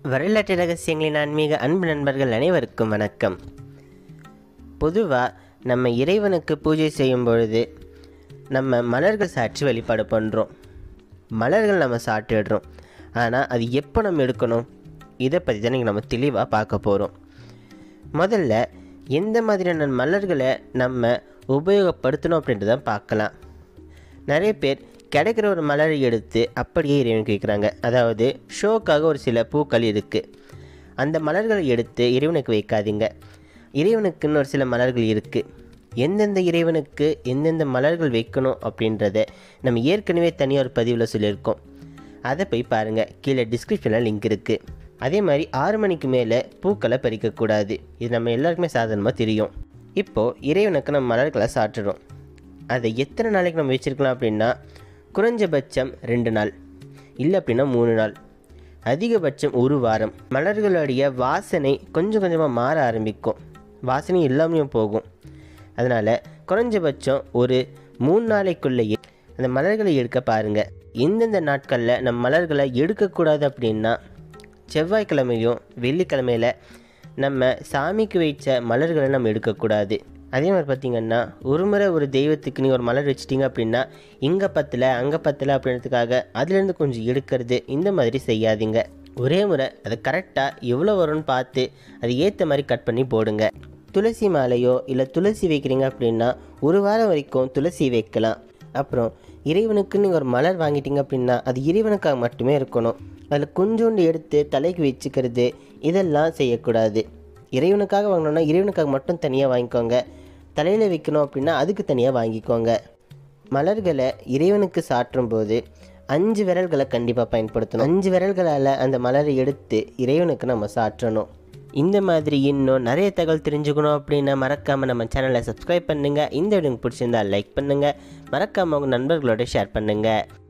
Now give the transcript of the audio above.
வரலாற்று ரகசியங்களின் ஆன்மீக அன்பு நண்பர்கள் அனைவருக்கும் வணக்கம் பொதுவாக நம்ம இறைவனுக்கு பூஜை செய்யும் பொழுது நம்ம மலர்கள் சாற்றி வழிபாடு பண்ணுறோம் மலர்கள் நம்ம சாப்பிட்டுடுறோம் ஆனால் அது எப்போ நம்ம எடுக்கணும் இதை பற்றி தான் இன்றைக்கி நம்ம தெளிவாக பார்க்க போகிறோம் முதல்ல எந்த மாதிரியான மலர்களை நம்ம உபயோகப்படுத்தணும் அப்படின்றத பார்க்கலாம் நிறைய பேர் கிடைக்கிற ஒரு மலரை எடுத்து அப்படியே இறைவனுக்கு வைக்கிறாங்க அதாவது ஷோக்காக ஒரு சில பூக்கள் இருக்குது அந்த மலர்களை எடுத்து இறைவனுக்கு வைக்காதீங்க இறைவனுக்குன்னு ஒரு சில மலர்கள் இருக்குது எந்தெந்த இறைவனுக்கு எந்தெந்த மலர்கள் வைக்கணும் அப்படின்றத நம்ம ஏற்கனவே தனியாக ஒரு பதிவில் சொல்லியிருக்கோம் அதை போய் பாருங்கள் கீழே டிஸ்கிரிப்ஷனில் லிங்க் இருக்குது அதே மாதிரி ஆறு மணிக்கு மேலே பூக்களை பறிக்கக்கூடாது இது நம்ம எல்லாருக்குமே சாதாரணமாக தெரியும் இப்போது இறைவனுக்கு நம்ம மலர்களை சாட்டுறோம் அதை எத்தனை நாளைக்கு நம்ம வச்சுருக்கலாம் அப்படின்னா குறைஞ்சபட்சம் ரெண்டு நாள் இல்லை அப்படின்னா மூணு நாள் அதிகபட்சம் ஒரு வாரம் மலர்களுடைய வாசனை கொஞ்சம் கொஞ்சமாக மாற ஆரம்பிக்கும் வாசனை இல்லாமையும் போகும் அதனால் குறைஞ்சபட்சம் ஒரு மூணு நாளைக்குள்ளேயே அந்த மலர்களை எடுக்க பாருங்கள் எந்தெந்த நாட்களில் நம்ம மலர்களை எடுக்கக்கூடாது அப்படின்னா செவ்வாய்க்கிழமையும் வெள்ளிக்கிழமையில் நம்ம சாமிக்கு வைச்ச மலர்களை நம்ம எடுக்கக்கூடாது அதே மாதிரி பார்த்திங்கன்னா ஒரு முறை ஒரு தெய்வத்துக்கு நீங்கள் ஒரு மலர் வச்சிட்டிங்க அப்படின்னா இங்கே பத்தலை அங்கே பத்தலை அப்படின்றதுக்காக அதுலேருந்து கொஞ்சம் எடுக்கிறது இந்த மாதிரி செய்யாதீங்க ஒரே முறை அதை கரெக்டாக எவ்வளோ வரும்னு பார்த்து அது ஏற்ற மாதிரி கட் பண்ணி போடுங்க துளசி மாலையோ இல்லை துளசி வைக்கிறீங்க அப்படின்னா ஒரு வாரம் வரைக்கும் துளசி வைக்கலாம் அப்புறம் இறைவனுக்கு நீங்கள் ஒரு மலர் வாங்கிட்டீங்க அப்படின்னா அது இறைவனுக்காக மட்டுமே இருக்கணும் அதில் கொஞ்சோண்டு எடுத்து தலைக்கு வச்சுக்கிறது இதெல்லாம் செய்யக்கூடாது இறைவனுக்காக வாங்கினோன்னா இறைவனுக்காக மட்டும் தனியாக வாங்கிக்கோங்க தலையில் வைக்கணும் அப்படின்னா அதுக்கு தனியாக வாங்கிக்கோங்க மலர்களை இறைவனுக்கு சாற்றும் போது அஞ்சு விரல்களை கண்டிப்பாக பயன்படுத்தணும் அஞ்சு விரல்களால் அந்த மலரை எடுத்து இறைவனுக்கு நம்ம சாற்றணும் இந்த மாதிரி இன்னும் நிறைய தகவல் தெரிஞ்சுக்கணும் அப்படின்னா மறக்காமல் நம்ம சேனலை சப்ஸ்கிரைப் பண்ணுங்கள் இந்த வீடியோ உங்களுக்கு பிடிச்சிருந்தா லைக் பண்ணுங்கள் மறக்காமல் உங்கள் நண்பர்களோட ஷேர் பண்ணுங்கள்